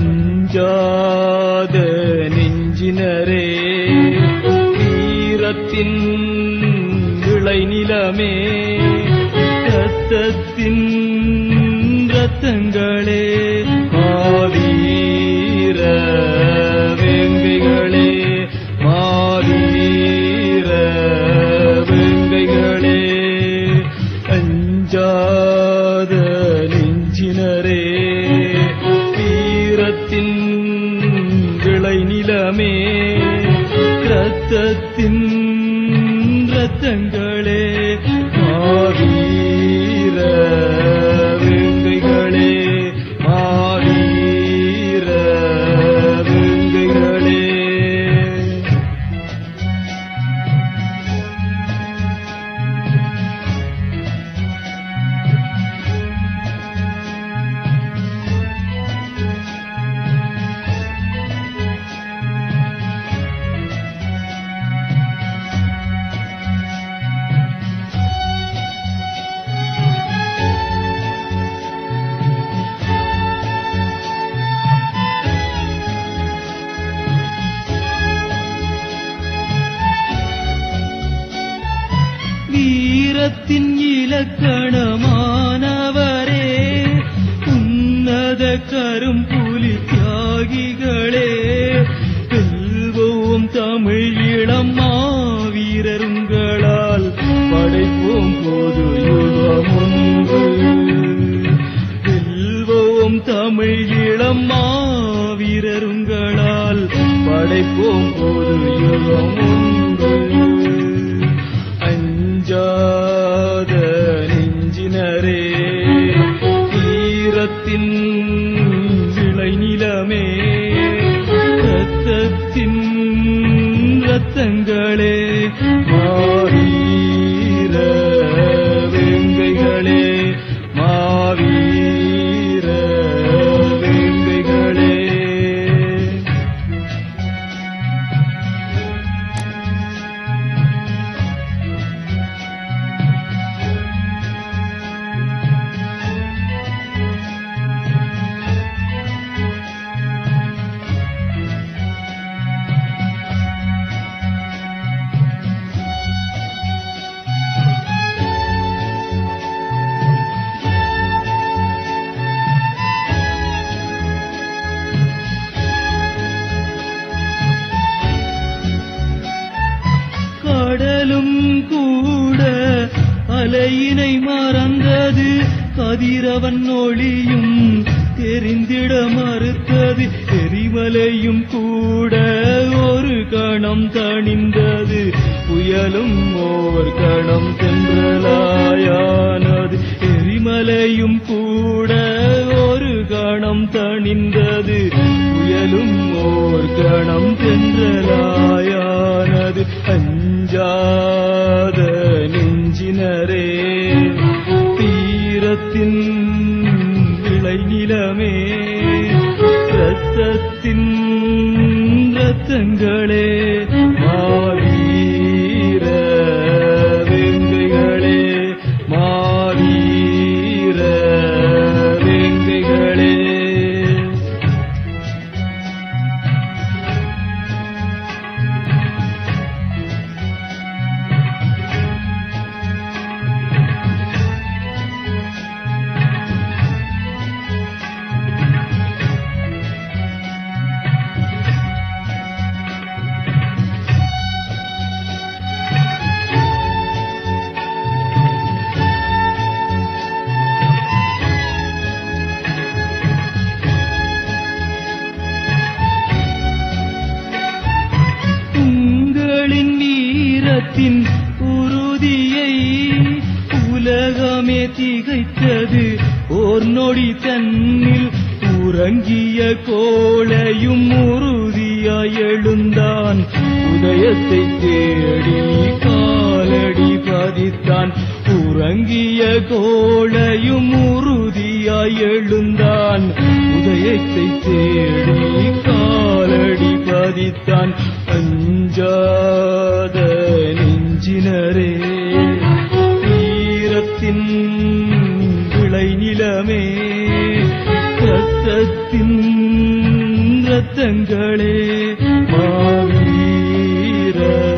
அஞ்சாத நெஞ்சினரே வீரத்தின் விளைநிலமே ரத்தத்தின் ரத்தங்களே மாவீர வேங்கைகளே மாவீர வேங்கைகளே அஞ்சாத நெஞ்சினரே வீரத்தின் விளைநிலமே ரத்தத்தின் ரத்தங்களே மாவீர வேங்கைகளே மாவீர வேங்கைகளே வீரத்தின் இலக்கணமானவரே உன்னத கரும்புலி தியாகிகளே வெல்வோம் தமிழ் இளம் மாவீரருங்களால் படைப்போம் போது யுகம் ஒன்று வெல்வோம் தமிழ் இளம் மாவீரருங்களால் படைப்போம் போது யுகம் ஒன்று அஞ்சாத நெஞ்சினரே வீரத்தின் விளைநிலமே ரத்தத்தின் ரத்தங்களே மாவீர வேங்கைகளே மாவீர வேங்கைகளே கடலும் கூட அலையினை மறந்தது கதிரவன் ஒளியும் தெரிந்திட மறுத்தது எரிமலையும் கூட ஒரு கணம் தணிந்தது புயலும் ஓர் கணம் தென்றலாயானது எரிமலையும் கூட ஒரு கணம் தணிந்தது புயலும் ஓர் கணம் தென்றலாயானது அஞ்சாத நெஞ்சினரே தீரத்தின் விளைநிலமே ரத்தத்தின் ரத்தங்களே மாவீர வேங்கைகளே மாவீர வேங்கைகளே உங்களின் வீரத்தின் உறுதியை உலகமே திகைத்தது ஓர் நொடி தன்னில் உறங்கிய கோளையும் உறுதியாய் எழுந்தான் உதயத்தை தேடி காலடி பதித்தான் உறங்கிய கோளையும் உறுதியாய் எழுந்தான் உதயத்தை தேடி காலடி பதித்தான் அஞ்சாத நெஞ்சினரே வீரத்தின் விளைநிலமே ரத்தத்தின் ரத்தங்களே மாவீர